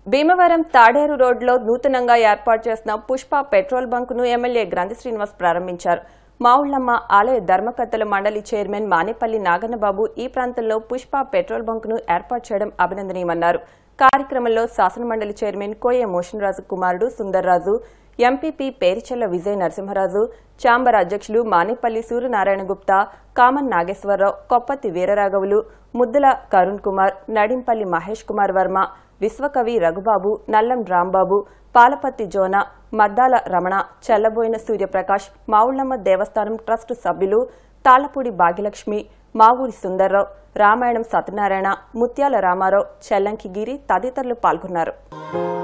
భీమవరం తాడేరు రోడ్లో నూతనంగా ఏర్పాటు చేసిన పుష్ప పెట్రోల్ బంకును ఎమ్మెల్యే గ్రంథి శ్రీనివాస్ ప్రారంభించారు మావుళ్లమ్మ ఆలయ ధర్మకర్తల మండలి చైర్మన్ మానేపల్లి నాగన్నబాబు ఈ ప్రాంతంలో పుష్ప పెట్రోల్ బంకును ఏర్పాటు చేయడం అభినందనీయమన్నారు కార్యక్రమంలో శాసనమండలి చైర్మన్ కోయ మోషన్ రాజు కుమారుడు సుందర్రాజు ఎంపీపీ పేరిచెల్ల విజయ నరసింహరాజు ఛాంబర్ అధ్యక్షులు మానేపల్లి సూర్యనారాయణ గుప్తా కామన్ నాగేశ్వరరావు కొప్పతి వీరరాఘవులు ముద్దుల కరుణ్ కుమార్ నడింపల్లి మహేష్ కుమార్ వర్మ విశ్వకవి రఘుబాబు నల్లం రాంబాబు పాలపత్తి జోన మద్దాల రమణ చల్లబోయిన సూర్యప్రకాష్ మావుళ్లమ్మ దేవస్థానం ట్రస్ట్ సభ్యులు తాళ్లపూడి భాగ్యలక్ష్మి మావూరి సుందర్రావు రామాయణం సత్యనారాయణ ముత్యాల రామారావు చెల్లంకి గిరి తదితరులు పాల్గొన్నారు